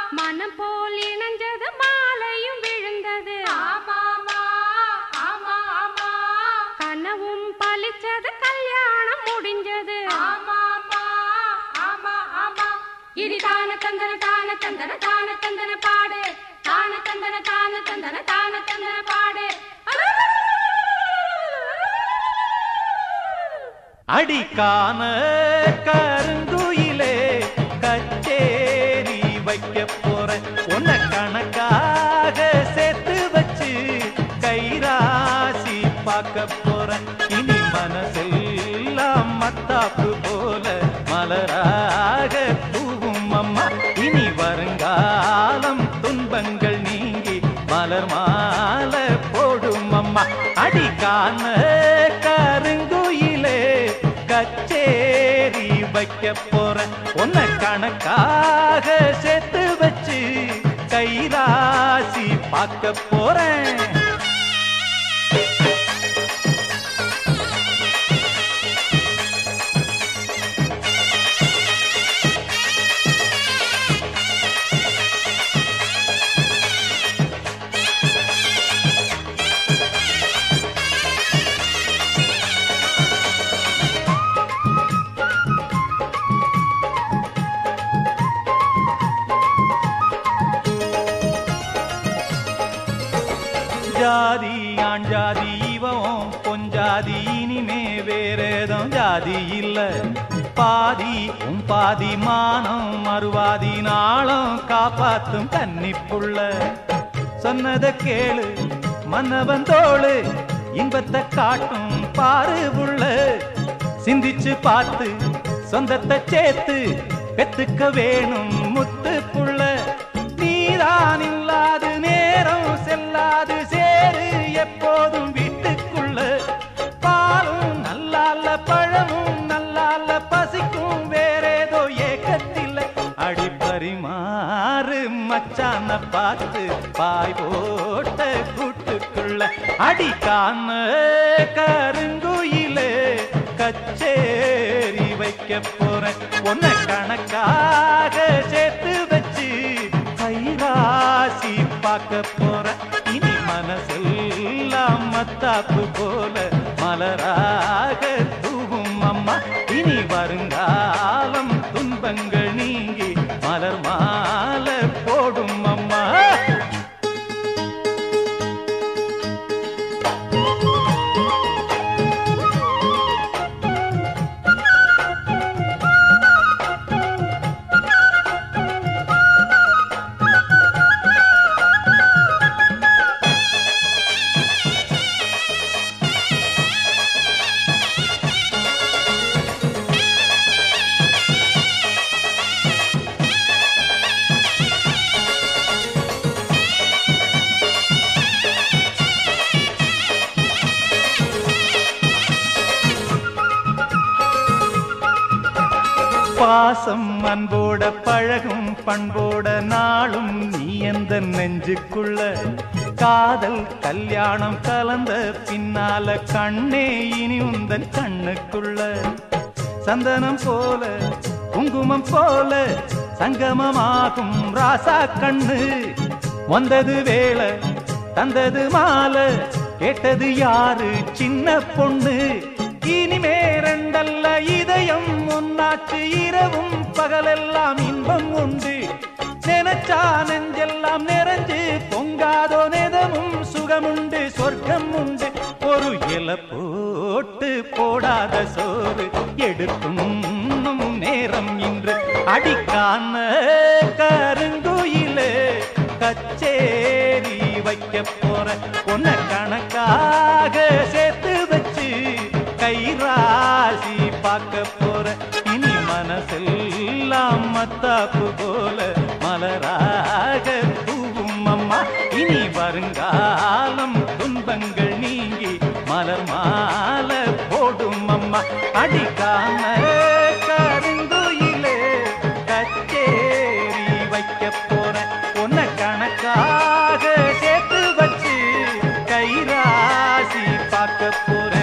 மனம் போல் இணைஞ்சது மாலையும் விழுந்தது ஆமாமா ஆமா ஆமா கனவும் பலிச்சது கல்யாணம் முடிஞ்சது ஆமாமா ஆமா ஆமா இனி தான தந்தன தான தந்தன தான தந்தன பாடு தான தந்தன தான தந்தன தான தந்தன பாடு அடிக்கான கருங்குயிலே கச்சேரி வைக்க போற உன்னை கணக்காக சேர்த்து வச்சு கைராசி பார்க்க போற இனி மனசெல்லாம் மத்தாப்பு போல மலராக பூவும் அம்மா இனி வருங்காலம் துன்பங்கள் நீங்கி மலர் மாலை போடும் அம்மா அடிக்கான கருங்குயிலே கச்சேரி வைக்க போற உன்னை கணக்காக சேர்த்து வச்சு கைராசி பார்க்க போறேன் ஜாதி ஆண் ஜாதி இவன் பொஞ்சாதி இனிமே வேறேதும் ஜாதி இல்ல பாதி உன் பாதி மானம் மறுவாதி நாளும் காப்பாத்தும் கன்னிப்புள்ள சொன்னத கேளு மன்னவன் தோளு இன்பத்தை காட்டும் பாரு புள்ள சிந்திச்சு பார்த்து சொந்தத்தை சேர்த்து பெத்துக்க வேணும் முத்து புள்ள நீதான் இல்லாது நேரம் செல்லாது சேரு எப்போதும் வீட்டுக்குள்ள பாலும் நல்லால பழமும் நல்லால பசிக்கும் வேறேதோ ஏக்கத்தில் அடிப்பரிமாறு மச்சான பார்த்து பாய் போட்ட கூட்டுக்குள்ள அடிக்காம கருங்குயிலே கச்சேரி வைக்க போறேன் உன்னை கணக்காக சேர்த்து வச்சு கைராசி பார்க்க போறேன் இனி மனசெல்லாம் மத்தாப்பு போல மலராக தூவும் அம்மா இனி வருங்காலம் துன்பங்கள் நீங்கி மலர் மாலை போடும் அம்மா பாசம் அன்போட பழகும் பண்போட நாளும் நீ எந்த நெஞ்சுக்குள்ள காதல் கல்யாணம் கலந்த பின்னால கண்ணே இனி உந்தன் கண்ணுக்குள்ள சந்தனம் போல குங்குமம் போல சங்கமமாகும் ராசா கண்ணு வந்தது வேளை தந்தது மாலை கேட்டது யாரு சின்ன பொண்ணு இனிமே ரெண்டல்ல இதயம் ஒன்னாச்சு இரவும் பகலெல்லாம் இன்பம் உண்டு நினைச்சா நெஞ்செல்லாம் நிறைஞ்சு பொங்காதோ நெதமும் சுகமுண்டு சொர்க்கம் உண்டு ஒரு இல போட்டு போடாத சோறு எடுக்கும் உண்ணும் நேரம் இன்று அடிக்கான கருங்குயிலே கச்சேரி வைக்க போற உன்னை கணக்காக சேர்த்து வச்சு கைராசி பார்க்க போற இனி மனசெல்லாம் மத்தாப்பு போல மலராக தூவும் அம்மா இனி வருங்காலம் துன்பங்கள் நீங்கி மலர் மாலை போடும் அம்மா அடிக்காம கருங்குயிலே கச்சேரி வைக்க போற உன்னை கணக்காக சேர்த்து வச்சு கைராசி பார்க்க போற